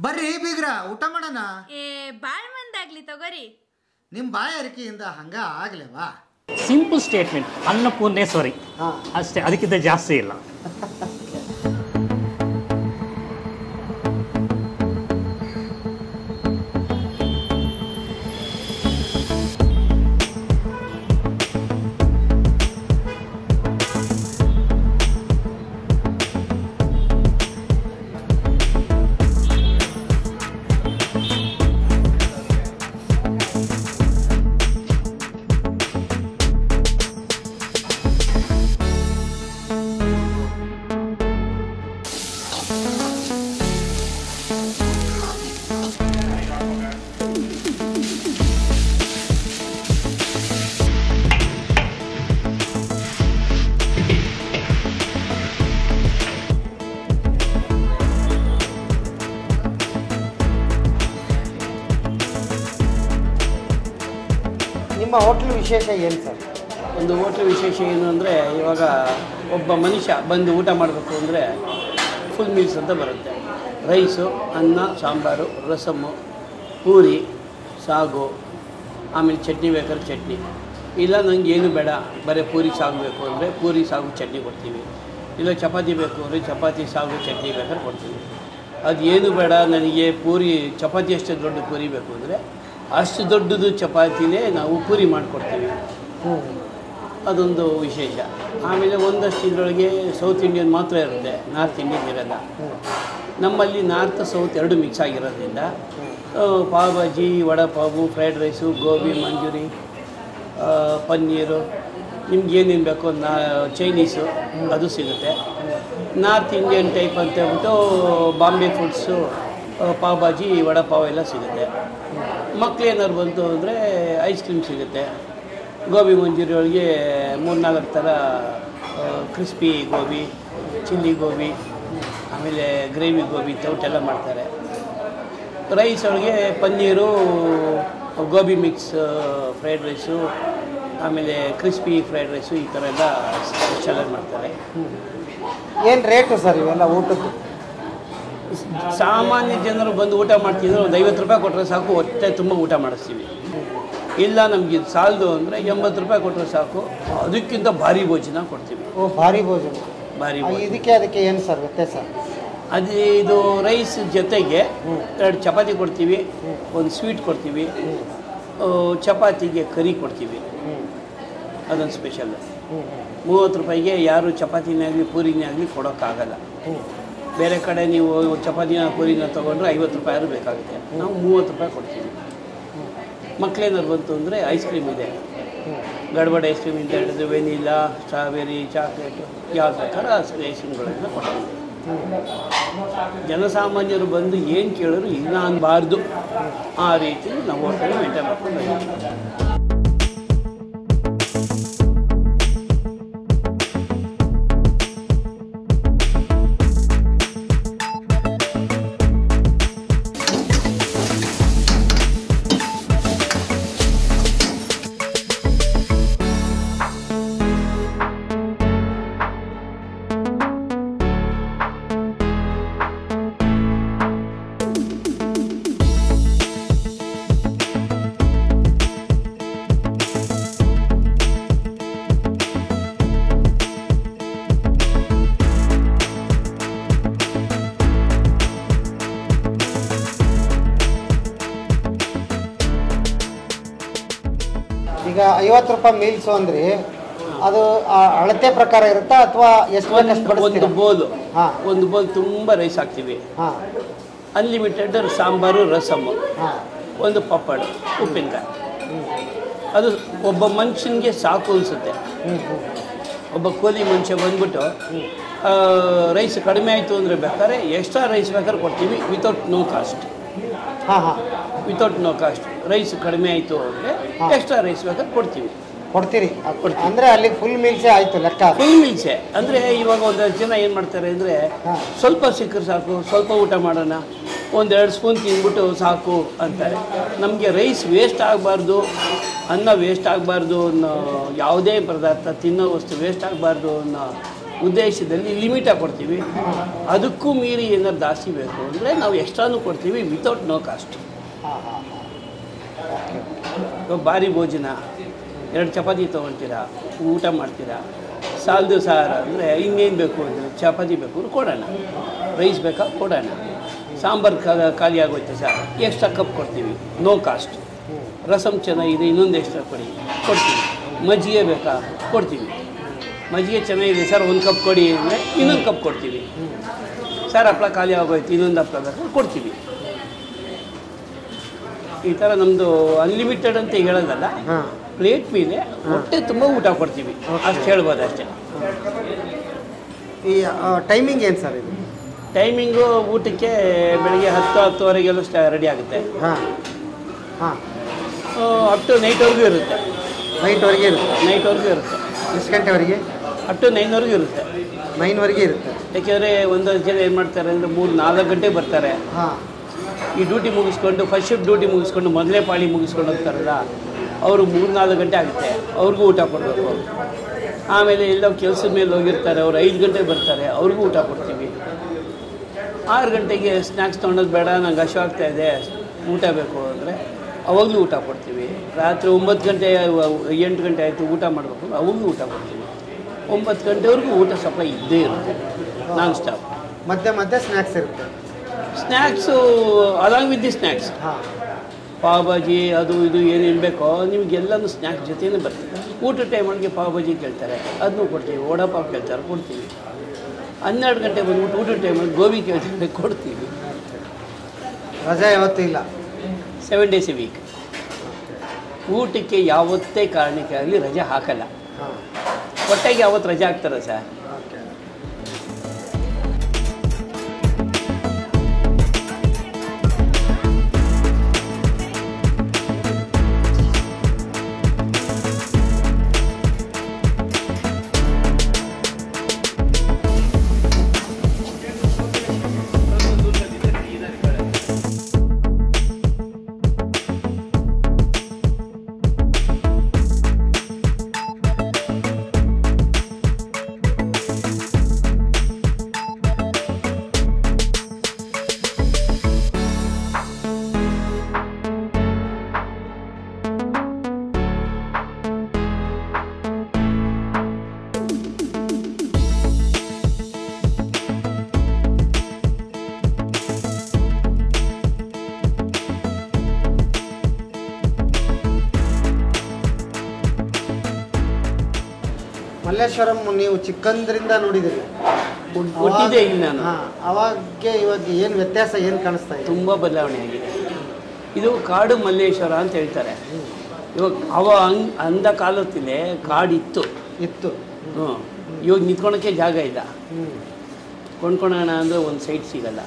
ಬರ್ರಿ ಬೀಗ್ರ ಊಟ ಮಾಡೋಣ ಏ ಬಾಳ್ ಮಂದಾಗ್ಲಿ ತಗೋರಿ ನಿಮ್ಮ ಬಾಯಾರಿಕೆಯಿಂದ ಹಂಗ ಆಗ್ಲೇವಾ ಸಿಂಪಲ್ ಸ್ಟೇಟ್ಮೆಂಟ್ ಅನ್ನಪೂರ್ಣೇಶ್ವರಿ ಅಷ್ಟೇ ಅದಕ್ಕಿಂತ ಜಾಸ್ತಿ ಇಲ್ಲ ನಿಮ್ಮ ಹೋಟ್ಲ್ ವಿಶೇಷ ಏನು ಸರ್ ಒಂದು ಹೋಟ್ಲ್ ವಿಶೇಷ ಏನು ಅಂದರೆ ಇವಾಗ ಒಬ್ಬ ಮನುಷ್ಯ ಬಂದು ಊಟ ಮಾಡಬೇಕು ಅಂದರೆ ಫುಲ್ ಮೀಲ್ಸ್ ಅಂತ ಬರುತ್ತೆ ರೈಸು ಅನ್ನ ಸಾಂಬಾರು ರಸಮ್ಮು ಪೂರಿ ಸಾಗು ಆಮೇಲೆ ಚಟ್ನಿ ಬೇಕಾದ್ರೆ ಚಟ್ನಿ ಇಲ್ಲ ನನಗೆ ಏನು ಬೇಡ ಬರೀ ಪೂರಿ ಸಾಗು ಬೇಕು ಅಂದರೆ ಪೂರಿ ಸಾಗು ಚಟ್ನಿ ಕೊಡ್ತೀವಿ ಇಲ್ಲ ಚಪಾತಿ ಬೇಕು ಅಂದರೆ ಚಪಾತಿ ಸಾಗು ಚಟ್ನಿ ಬೇಕಾದ್ರೆ ಕೊಡ್ತೀವಿ ಅದು ಏನು ಬೇಡ ನನಗೆ ಪೂರಿ ಚಪಾತಿ ಅಷ್ಟು ದೊಡ್ಡ ಪೂರಿ ಬೇಕು ಅಂದರೆ ಅಷ್ಟು ದೊಡ್ಡದು ಚಪಾತಿನೇ ನಾವು ಪೂರಿ ಮಾಡಿಕೊಡ್ತೀವಿ ಅದೊಂದು ವಿಶೇಷ ಆಮೇಲೆ ಒಂದಷ್ಟು ಇದರೊಳಗೆ ಸೌತ್ ಇಂಡಿಯನ್ ಮಾತ್ರ ಇರುತ್ತೆ ನಾರ್ತ್ ಇಂಡಿಯನ್ ಇರಲ್ಲ ನಮ್ಮಲ್ಲಿ ನಾರ್ತ್ ಸೌತ್ ಎರಡು ಮಿಕ್ಸ್ ಆಗಿರೋದ್ರಿಂದ ಆ, ಪಾವ್ ಭಾಜಿ ವಡಾ ಪಾವು ಫ್ರೈಡ್ ರೈಸು ಗೋಬಿ ಮಂಚೂರಿ ಆ, ಪನ್ನೀರು ನಿಮ್ಗೆ ಏನೇನು ಬೇಕೋ ನಾ ಚೈನೀಸು ಅದು ಸಿಗುತ್ತೆ ನಾರ್ತ್ ಇಂಡಿಯನ್ ಟೈಪ್ ಅಂತ ಹೇಳ್ಬಿಟ್ಟು ಬಾಂಬೆ ಫುಡ್ಸು ಪಾವ್ ಭಾಜಿ ವಡಾ ಪಾವ್ ಎಲ್ಲ ಸಿಗುತ್ತೆ ಮಕ್ಳೇನಾದ್ರು ಬಂತು ಅಂದರೆ ಐಸ್ ಕ್ರೀಮ್ ಸಿಗುತ್ತೆ ಗೋಬಿ ಮಂಚೂರಿ ಒಳಗೆ ಮೂರ್ನಾಲ್ಕು ಥರ ಕ್ರಿಸ್ಪಿ ಗೋಬಿ ಚಿಲ್ಲಿ ಗೋಬಿ ಆಮೇಲೆ ಗ್ರೇವಿ ಗೋಬಿ ತೌಟೆಲ್ಲ ಮಾಡ್ತಾರೆ ರೈಸ್ ಒಳಗೆ paneer gobi mix fried rice ಆಮೇಲೆ ಕ್ರಿಸ್ಪಿ ಫ್ರೈಡ್ ರೈಸು ಈ ಥರ ಎಲ್ಲ ಸ್ಪೆಷಲಾಗಿ ಮಾಡ್ತಾರೆ ಏನು ರೇಟು ಸರ್ ಇವೆಲ್ಲ ಊಟದ್ದು ಸಾಮಾನ್ಯ ಜನರು ಬಂದು ಊಟ ಮಾಡ್ತಿದ್ರೆ ಒಂದು ಐವತ್ತು ರೂಪಾಯಿ ಕೊಟ್ಟರೆ ಸಾಕು ಹೊಟ್ಟೆ ತುಂಬ ಊಟ ಮಾಡಿಸ್ತೀವಿ ಇಲ್ಲ ನಮಗೆ ಇದು ಸಾಲದು ಅಂದರೆ ಎಂಬತ್ತು ರೂಪಾಯಿ ಕೊಟ್ಟರೆ ಸಾಕು ಅದಕ್ಕಿಂತ ಭಾರಿ ಭೋಜನ ಕೊಡ್ತೀವಿ ಓ ಭಾರಿ ಭೋಜನ ಭಾರಿ ಆ, ಭೋಜನ ಇದಕ್ಕೆ ಅದಕ್ಕೆ ಏನು ಸರ್ ವ್ಯತ್ಯಾಸ ಅದು ಇದು ರೈಸ್ ಜೊತೆಗೆ ಎರಡು ಚಪಾತಿ ಕೊಡ್ತೀವಿ ಒಂದು ಸ್ವೀಟ್ ಕೊಡ್ತೀವಿ ಆ, ಚಪಾತಿಗೆ ಕರಿ ಕೊಡ್ತೀವಿ ಅದೊಂದು ಸ್ಪೆಷಲ್ ಮೂವತ್ತು ರೂಪಾಯಿಗೆ ಯಾರು ಚಪಾತಿನೇ ಆಗಲಿ ಪೂರಿನೇ ಆಗಲಿ ಕೊಡೋಕ್ಕಾಗಲ್ಲ ಬೇರೆ ಕಡೆ ನೀವು ಚಪಾತಿನ ಪೂರಿನ ತೊಗೊಂಡ್ರೆ ಐವತ್ತು ರೂಪಾಯಿ ಆದ್ರೂ ಬೇಕಾಗುತ್ತೆ ನಾವು ಮೂವತ್ತು ರೂಪಾಯಿ ಕೊಡ್ತೀವಿ ಮಕ್ಕಳೇನಾದ್ರು ಬಂತು ಅಂದರೆ ಐಸ್ ಕ್ರೀಮ್ ಇದೆ ಗಡ್ಬಡ್ ಐಸ್ ಕ್ರೀಮಿಂದ ಹಿಡಿದು ವೆನಿಲಾ ಸ್ಟ್ರಾಬೆರಿ ಚಾಕ್ಲೇಟು ಯಾವ್ದು ಬೇಕಾದ್ರೆ ಐಸ್ ಕ್ರೀಮ್ಗಳನ್ನು ಕೊಡ್ತೀವಿ ಜನಸಾಮಾನ್ಯರು ಬಂದು ಏನು ಕೇಳಿದ್ರು ಇಲ್ಲ ಅನ್ನಬಾರ್ದು ಆ ರೀತಿ ನಾವು ಹೋಟೆಲ್ ಮೇಂಟೈನ್ ಮಾಡ್ಕೊಂಡು ಬಂದಿದ್ದೀವಿ. ಈಗ ಐವತ್ತು ರೂಪಾಯಿ ಮೀಲ್ಸು ಅಂದ್ರಿ ಅದು ಆ ಅಳತೆ ಪ್ರಕಾರ ಇರುತ್ತಾ ಅಥವಾ ಎಷ್ಟು ಬೇಕಷ್ಟು ಒಂದು ಒಂದು ಬಡಿಸ್ತೀರಾ ಬೋಲು ಹಾ. ಒಂದು ಬೋಲ್ ತುಂಬ ರೈಸ್ ಹಾಕ್ತೀವಿ ಹಾಂ ಅನ್ಲಿಮಿಟೆಡ್ ಸಾಂಬಾರು ರಸಮ್ಮು ಹಾಂ ಒಂದು ಪಪ್ಪಡ ಉಪ್ಪಿನಕಾಯಿ ಅದು ಒಬ್ಬ ಮನುಷ್ಯನಿಗೆ ಸಾಕು ಅನಿಸುತ್ತೆ ಹ್ಞೂ ಹ್ಞೂ ಒಬ್ಬ ಕೂಲಿ ಮನುಷ್ಯ ಬಂದ್ಬಿಟ್ಟು ಆ, ರೈಸ್ ಕಡಿಮೆ ಆಯಿತು ಅಂದರೆ ಬೇಕಾದ್ರೆ ಎಕ್ಸ್ಟ್ರಾ ರೈಸ್ ಬೇಕಾದ್ರೆ ಕೊಡ್ತೀವಿ ವಿತೌಟ್ ನೋ ಕಾಸ್ಟ್ ಹಾಂ ಹಾಂ ವಿತೌಟ್ ನೋ ಕಾಸ್ಟ್ ರೈಸ್ ಕಡಿಮೆ ಆಯಿತು ಅಂದರೆ ಹಾ. ಎಕ್ಸ್ಟ್ರಾ ರೈಸ್ ಬೇಕಾದ್ರೆ ಕೊಡ್ತೀವಿ ಕೊಡ್ತೀರಿ ಕೊಡ್ತೀವಿ. ಅಂದರೆ ಅಲ್ಲಿ ಫುಲ್ ಮೀಲ್ಸೇ ಆಯಿತು ಲೆಕ್ಕ ಫುಲ್ ಮೀಲ್ಸೆ ಅಂದರೆ ಇವಾಗ ಒಂದಷ್ಟು ಜನ ಏನು ಮಾಡ್ತಾರೆ ಅಂದರೆ ಹಾ. ಸ್ವಲ್ಪ ಸಿಕ್ಕರೆ ಸಾಕು ಸ್ವಲ್ಪ ಊಟ ಮಾಡೋಣ ಒಂದೆರಡು ಸ್ಪೂನ್ ತಿಂದ್ಬಿಟ್ಟು ಸಾಕು ಅಂತಾರೆ ನಮಗೆ ರೈಸ್ ವೇಸ್ಟ್ ಆಗಬಾರ್ದು ಅನ್ನ ವೇಸ್ಟ್ ಆಗಬಾರ್ದು ಅನ್ನೋ ಯಾವುದೇ ಪದಾರ್ಥ ತಿನ್ನೋ ವಸ್ತು ವೇಸ್ಟ್ ಆಗಬಾರ್ದು ಅನ್ನೋ ಉದ್ದೇಶದಲ್ಲಿ ಲಿಮಿಟಾಗಿ ಕೊಡ್ತೀವಿ ಅದಕ್ಕೂ ಮೀರಿ ಏನಾದ್ರು ಜಾಸ್ತಿ ಬೇಕು ಅಂದರೆ ನಾವು ಎಕ್ಸ್ಟ್ರಾನು ಕೊಡ್ತೀವಿ ವಿತೌಟ್ ನೋ ಕಾಸ್ಟ್ ಇವಾಗ ಭಾರಿ ಭೋಜನ ಎರಡು ಚಪಾತಿ ತೊಗೊಳ್ತೀರಾ ಊಟ ಮಾಡ್ತೀರಾ ಸಾಲದು ಸಾರ ಅಂದರೆ ಇನ್ನೇನು ಬೇಕು ಅಂದರೆ ಚಪಾತಿ ಬೇಕು ಅಂದ್ರೆ ಕೊಡೋಣ ರೈಸ್ ಬೇಕಾ ಕೊಡೋಣ ಸಾಂಬಾರು ಖಾ- ಖಾಲಿ ಆಗೋಯ್ತು ಸರ್ ಎಕ್ಸ್ಟ್ರಾ ಕಪ್ ಕೊಡ್ತೀವಿ ನೋ ಕಾಸ್ಟ್ ರಸಮ್ ಚೆನ್ನಾಗಿದೆ ಇನ್ನೊಂದು ಎಕ್ಸ್ಟ್ರಾ ಕೊಡಿ ಕೊಡ್ತೀವಿ ಮಜ್ಜಿಗೆ ಬೇಕಾ ಕೊಡ್ತೀವಿ ಮಜ್ಜಿಗೆ ಚೆನ್ನಾಗಿದೆ ಸರ್ ಒಂದು ಕಪ್ ಕೊಡಿ ಅಂದರೆ ಇನ್ನೊಂದು ಕಪ್ ಕೊಡ್ತೀವಿ ಸರ್ ಹಪ್ಳ ಖಾಲಿ ಆಗೋಯ್ತು ಇನ್ನೊಂದು ಹಪ್ಳ ಬೇಕಾದ್ರೆ ಕೊಡ್ತೀವಿ ಈ ಥರ ನಮ್ಮದು ಅನ್ಲಿಮಿಟೆಡ್ ಅಂತ ಹೇಳೋದಲ್ಲ ಹಾಂ ಪ್ಲೇಟ್ ಮೇಲೆ ಹೊಟ್ಟೆ ತುಂಬ ಊಟ ಕೊಡ್ತೀವಿ ಅಷ್ಟು ಹೇಳ್ಬೋದು ಅಷ್ಟೇ ಈ ಟೈಮಿಂಗ್ ಏನು ಸರ್ ಇದು ಟೈಮಿಂಗು ಊಟಕ್ಕೆ ಬೆಳಗ್ಗೆ ಹತ್ತು ಹತ್ತುವರೆಗೆಲ್ಲ ಸ್ಟ ರೆಡಿ ಆಗುತ್ತೆ ಹಾಂ ಹಾಂ ಅಪ್ ಟು ನೈಟ್ವರೆಗೂ ಇರುತ್ತೆ ನೈಟ್ವರೆಗೆ ಇರುತ್ತೆ ನೈಟ್ವರೆಗೂ ಇರುತ್ತೆ ಎಷ್ಟು ಗಂಟೆವರೆಗೆ ಅಪ್ ಟು ನೈನ್ವರೆಗೂ ಇರುತ್ತೆ ನೈನ್ವರೆಗೆ ಇರುತ್ತೆ ಯಾಕೆಂದರೆ ಒಂದೊಂದು ಜನ ಏನು ಮಾಡ್ತಾರೆ ಅಂದರೆ ಮೂರು ನಾಲ್ಕು ಗಂಟೆ ಬರ್ತಾರೆ ಹಾಂ ಈ ಡ್ಯೂಟಿ ಮುಗಿಸ್ಕೊಂಡು ಫಸ್ಟ್ ಶಿಫ್ಟ್ ಡ್ಯೂಟಿ ಮುಗಿಸ್ಕೊಂಡು ಮೊದಲೇ ಪಾಳಿ ಮುಗಿಸ್ಕೊಂಡು ಹೋಗ್ತಾರಲ್ಲ ಅವರು ಮೂರು ನಾಲ್ಕು ಗಂಟೆ ಆಗುತ್ತೆ ಅವ್ರಿಗೂ ಊಟ ಕೊಡಬೇಕು ಆಮೇಲೆ ಎಲ್ಲೋ ಕೆಲಸದ ಮೇಲೆ ಹೋಗಿರ್ತಾರೆ ಅವ್ರು ಐದು ಗಂಟೆಗೆ ಬರ್ತಾರೆ ಅವ್ರಿಗೂ ಊಟ ಕೊಡ್ತೀವಿ ಆರು ಗಂಟೆಗೆ ಸ್ನ್ಯಾಕ್ಸ್ ತೊಗೊಳೋದು ಬೇಡ ನಂಗೆ ಹಶು ಆಗ್ತಾ ಇದೆ ಊಟ ಬೇಕು ಅಂದರೆ ಅವಾಗಲೂ ಊಟ ಕೊಡ್ತೀವಿ ರಾತ್ರಿ ಒಂಬತ್ತು ಗಂಟೆ ಎಂಟು ಗಂಟೆ ಆಯಿತು ಊಟ ಮಾಡಬೇಕು ಅವಾಗಲೂ ಊಟ ಕೊಡ್ತೀವಿ ಒಂಬತ್ತು ಗಂಟೆವರೆಗೂ ಊಟ ಸಪ್ಲೈ ಇದ್ದೇ ಇರುತ್ತೆ ನಾನ್ ಸ್ಟಾಪ್ ಮಧ್ಯೆ ಮಧ್ಯೆ ಸ್ನ್ಯಾಕ್ಸ್ ಇರುತ್ತೆ snacks along with the snacks ಹಾಂ ಪಾವ್ ಭಾಜಿ ಅದು ಇದು ಏನೇನು ಬೇಕೋ ನಿಮಗೆಲ್ಲನೂ ಸ್ನ್ಯಾಕ್ಸ್ ಜೊತೆನೇ ಬರ್ತದೆ ಊಟ ಟೈಮೊಳಗೆ ಪಾವ್ ಭಾಜಿ ಕೇಳ್ತಾರೆ ಅದನ್ನೂ ಕೊಡ್ತೀವಿ ವಡಾ ಪಾವ್ ಕೇಳ್ತಾರೆ ಕೊಡ್ತೀವಿ ಹನ್ನೆರಡು ಗಂಟೆ ಬಂದ್ಬಿಟ್ಟು ಊಟದ ಟೈಮಲ್ಲಿ ಗೋಬಿ ಕೇಳ್ತಾರೆ ಕೊಡ್ತೀವಿ ರಜೆ ಯಾವತ್ತೂ ಇಲ್ಲ ಸೆವೆನ್ ಡೇಸ್ ಎ ವೀಕ್ ಊಟಕ್ಕೆ ಯಾವತ್ತೇ ಕಾರಣಕ್ಕೆ ಆಗಲಿ ರಜೆ ಹಾಕಲ್ಲ ಹಾಂ ಹೊಟ್ಟೆಗೆ ಯಾವತ್ತು ರಜೆ ಹಾಕ್ತಾರೆ ಸರ್ ಓಕೆ ಮಲ್ಲೇಶ್ವರಂ ನೀವು ಚಿಕ್ಕಂದ್ರಿಂದ ನೋಡಿದಿರಿ ಹುಟ್ಟಿದೆ ಇಲ್ಲಿ ನಾನು ಹಾಂ ಅವಾಗೆ ಇವಾಗ ಏನು ವ್ಯತ್ಯಾಸ ಏನು ಕಾಣಿಸ್ತಾ ಇದೆ ತುಂಬ ಬದಲಾವಣೆ ಆಗಿದೆ ಇದು ಕಾಡು ಮಲ್ಲೇಶ್ವರ ಅಂತ ಹೇಳ್ತಾರೆ ಇವಾಗ ಅವ ಹಂಗ್ ಅಂದ ಕಾಲತ್ತಿಲೆ ಕಾಡಿತ್ತು ಇತ್ತು ಹ್ಞೂ ಇವಾಗ ನಿಂತ್ಕೊಳಕ್ಕೆ ಜಾಗ ಇಲ್ಲ ಹ್ಞೂ ಕೊಂಡ್ಕೊಳ್ಳೋಣ ಅಂದರೆ ಒಂದು ಸೈಟ್ ಸಿಗಲ್ಲ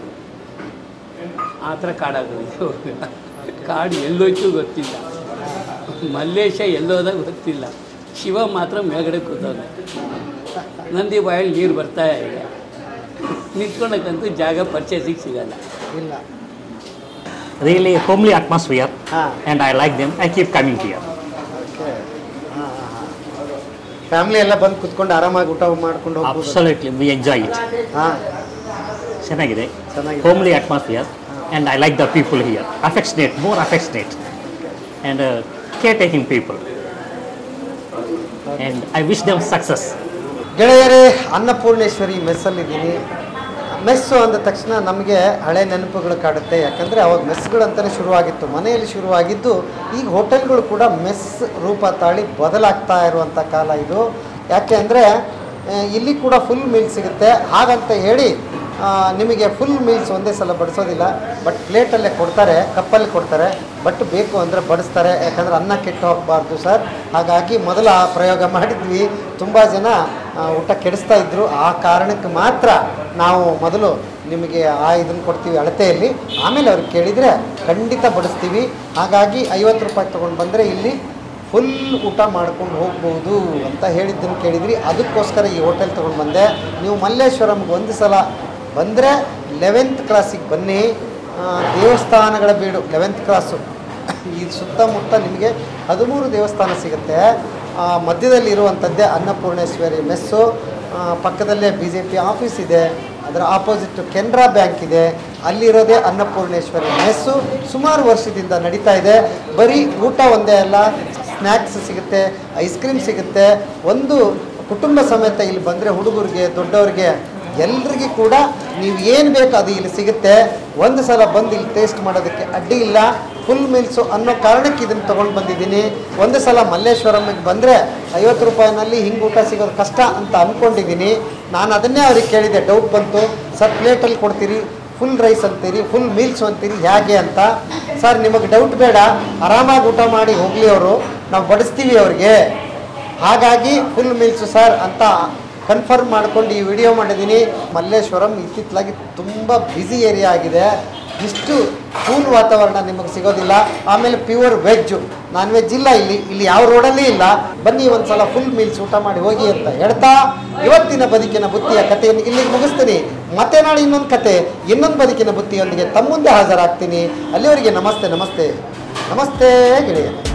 ಆ ಥರ ಕಾಡಾಗೋದು ಕಾಡು ಎಲ್ಲೋಯ್ತು ಗೊತ್ತಿಲ್ಲ ಮಲ್ಲೇಶ ಎಲ್ಲೋದ ಗೊತ್ತಿಲ್ಲ ಶಿವ ಮಾತ್ರ ಮೇಲ್ಗಡೆ ಕೂತವನೆ ನಂದಿ ಬಾಯಲ್ಲಿ ನೀರು ಬರ್ತಾ ಇದೆ ನಿಂತ್ಕೊಳಕ್ಕಂತೂ ಜಾಗ ಪರ್ಚೇಸಿಗೆ ಸಿಗಲ್ಲ ಇಲ್ಲ Really homely atmosphere, ಹಾಂ and I like them. I keep coming here. Okay ಹಾಂ ಹಾಂ ಫ್ಯಾಮಿಲಿ ಎಲ್ಲ ಬಂದು ಕುತ್ಕೊಂಡು ಆರಾಮಾಗಿ ಊಟ ಮಾಡ್ಕೊಂಡು ಹೋಗ್ಬೋದು Absolutely, we enjoy it. ಹಾಂ ಚೆನ್ನಾಗಿದೆ ಚೆನ್ನಾಗಿದೆ. Homely atmosphere and I like the people here affectionate more affectionate and care taking people and I wish them success ಗೆಳೆಯರೇ ಅನ್ನಪೂರ್ಣೇಶ್ವರಿ ಮೆಸ್ಸಲ್ಲಿದ್ದೀನಿ ಮೆಸ್ಸು ಅಂದ ತಕ್ಷಣ ನಮಗೆ ಹಳೆ ನೆನಪುಗಳು ಕಾಡುತ್ತೆ ಯಾಕಂದರೆ ಅವಾಗ ಮೆಸ್ಗಳು ಅಂತಲೇ ಶುರುವಾಗಿತ್ತು ಮನೆಯಲ್ಲಿ ಶುರುವಾಗಿದ್ದು ಈಗ ಹೋಟೆಲ್ಗಳು ಕೂಡ ಮೆಸ್ ರೂಪ ತಾಳಿ ಬದಲಾಗ್ತಾ ಇರುವಂಥ ಕಾಲ ಇದು ಯಾಕೆ ಅಂದರೆ ಇಲ್ಲಿ ಕೂಡ ಫುಲ್ ಮೀಲ್ ಸಿಗುತ್ತೆ ಹಾಗಂತ ಹೇಳಿ ಆ, ನಿಮಗೆ ಫುಲ್ ಮೀಲ್ಸ್ ಒಂದೇ ಸಲ ಬಡಿಸೋದಿಲ್ಲ ಬಟ್ ಪ್ಲೇಟಲ್ಲೇ ಕೊಡ್ತಾರೆ ಕಪ್ಪಲ್ಲಿ ಕೊಡ್ತಾರೆ ಬಟ್ ಬೇಕು ಅಂದರೆ ಬಡಿಸ್ತಾರೆ ಯಾಕಂದರೆ ಅನ್ನ ಕೆಟ್ಟು ಹೋಗಬಾರ್ದು ಸರ್ ಹಾಗಾಗಿ ಮೊದಲು ಆ ಪ್ರಯೋಗ ಮಾಡಿದ್ವಿ ತುಂಬ ಜನ ಆ, ಊಟ ಕೆಡಿಸ್ತಾ ಇದ್ದರು ಆ ಕಾರಣಕ್ಕೆ ಮಾತ್ರ ನಾವು ಮೊದಲು ನಿಮಗೆ ಆ ಇದನ್ನು ಕೊಡ್ತೀವಿ ಅಳತೆಯಲ್ಲಿ ಆಮೇಲೆ ಅವ್ರಿಗೆ ಕೇಳಿದರೆ ಖಂಡಿತ ಬಡಿಸ್ತೀವಿ ಹಾಗಾಗಿ ಐವತ್ತು ರೂಪಾಯಿ ತೊಗೊಂಡು ಬಂದರೆ ಇಲ್ಲಿ ಫುಲ್ ಊಟ ಮಾಡ್ಕೊಂಡು ಹೋಗ್ಬೋದು ಅಂತ ಹೇಳಿದ್ದನ್ನು ಕೇಳಿದ್ರಿ ಅದಕ್ಕೋಸ್ಕರ ಈ ಹೋಟೆಲ್ ತೊಗೊಂಡು ಬಂದೆ ನೀವು ಮಲ್ಲೇಶ್ವರಂಗೆ ಒಂದು ಸಲ ಬಂದರೆ ಲೆವೆಂತ್ ಕ್ಲಾಸಿಗೆ ಬನ್ನಿ ಆ, ದೇವಸ್ಥಾನಗಳ ಬೀಡು ಲೆವೆಂತ್ ಕ್ಲಾಸು ಈ ಸುತ್ತಮುತ್ತ ನಿಮಗೆ ಹದಿಮೂರು ದೇವಸ್ಥಾನ ಸಿಗುತ್ತೆ ಆ, ಮಧ್ಯದಲ್ಲಿ ಇರುವಂಥದ್ದೇ ಅನ್ನಪೂರ್ಣೇಶ್ವರಿ ಮೆಸ್ಸು ಆ, ಪಕ್ಕದಲ್ಲೇ ಬಿ ಜೆ ಪಿ ಆಫೀಸ್ ಇದೆ ಅದರ ಆಪೋಸಿಟ್ ಕೆನರಾ ಬ್ಯಾಂಕ್ ಇದೆ ಅಲ್ಲಿರೋದೇ ಅನ್ನಪೂರ್ಣೇಶ್ವರಿ ಮೆಸ್ಸು ಸುಮಾರು ವರ್ಷದಿಂದ ನಡೀತಾ ಇದೆ ಬರೀ ಊಟ ಒಂದೇ ಅಲ್ಲ ಸ್ನ್ಯಾಕ್ಸ್ ಸಿಗುತ್ತೆ ಐಸ್ ಕ್ರೀಮ್ ಸಿಗುತ್ತೆ ಒಂದು ಕುಟುಂಬ ಸಮೇತ ಇಲ್ಲಿ ಬಂದರೆ ಹುಡುಗರಿಗೆ ದೊಡ್ಡವ್ರಿಗೆ ಎಲ್ರಿಗೂ ಕೂಡ ನೀವು ಏನು ಬೇಕು ಅದು ಇಲ್ಲಿ ಸಿಗುತ್ತೆ ಒಂದು ಸಲ ಬಂದು ಇಲ್ಲಿ ಟೇಸ್ಟ್ ಮಾಡೋದಕ್ಕೆ ಅಡ್ಡಿ ಇಲ್ಲ ಫುಲ್ ಮೀಲ್ಸು ಅನ್ನೋ ಕಾರಣಕ್ಕೆ ಇದನ್ನು ತೊಗೊಂಡು ಬಂದಿದ್ದೀನಿ ಒಂದು ಸಲ ಮಲ್ಲೇಶ್ವರಮ್ಗೆ ಬಂದರೆ ಐವತ್ತು ರೂಪಾಯಿನಲ್ಲಿ ಹಿಂಗೆ ಊಟ ಸಿಗೋದು ಕಷ್ಟ ಅಂತ ಅಂದ್ಕೊಂಡಿದ್ದೀನಿ ನಾನು ಅದನ್ನೇ ಅವ್ರಿಗೆ ಕೇಳಿದೆ ಡೌಟ್ ಬಂತು ಸರ್ ಪ್ಲೇಟಲ್ಲಿ ಕೊಡ್ತೀರಿ ಫುಲ್ ರೈಸ್ ಅಂತೀರಿ ಫುಲ್ ಮೀಲ್ಸ್ ಅಂತೀರಿ ಹೇಗೆ ಅಂತ ಸರ್ ನಿಮಗೆ ಡೌಟ್ ಬೇಡ ಆರಾಮಾಗಿ ಊಟ ಮಾಡಿ ಹೋಗಲಿ ಅವರು ನಾವು ಬಡಿಸ್ತೀವಿ ಅವ್ರಿಗೆ ಹಾಗಾಗಿ ಫುಲ್ ಮೀಲ್ಸು ಸರ್ ಅಂತ ಕನ್ಫರ್ಮ್ ಮಾಡ್ಕೊಂಡು ಈ ವಿಡಿಯೋ ಮಾಡಿದ್ದೀನಿ ಮಲ್ಲೇಶ್ವರಂ ಇತ್ತಿತ್ತಲಾಗಿ ತುಂಬ ಬ್ಯುಸಿ ಏರಿಯಾ ಆಗಿದೆ ಇಷ್ಟು ಕೂಲ್ ವಾತಾವರಣ ನಿಮಗೆ ಸಿಗೋದಿಲ್ಲ ಆಮೇಲೆ ಪ್ಯೂರ್ ವೆಜ್ಜು ನಾನ್ ವೆಜ್ ಇಲ್ಲ ಇಲ್ಲಿ ಇಲ್ಲಿ ಯಾವ ರೋಡಲ್ಲಿ ಇಲ್ಲ ಬನ್ನಿ ಒಂದ್ಸಲ ಫುಲ್ ಮೀಲ್ಸ್ ಊಟ ಮಾಡಿ ಹೋಗಿ ಅಂತ ಹೇಳ್ತಾ ಇವತ್ತಿನ ಬದುಕಿನ ಬುತ್ತಿಯ ಕಥೆಯನ್ನು ಇಲ್ಲಿಗೆ ಮುಗಿಸ್ತೀನಿ ಮತ್ತೆ ನಾಳೆ ಇನ್ನೊಂದು ಕತೆ ಇನ್ನೊಂದು ಬದುಕಿನ ಬುತ್ತಿಯೊಂದಿಗೆ ತಮ್ಮ ಮುಂದೆ ಹಾಜರಾಗ್ತೀನಿ ಅಲ್ಲಿವರೆಗೆ ನಮಸ್ತೆ ನಮಸ್ತೆ ನಮಸ್ತೆ ಗೆಳೆಯ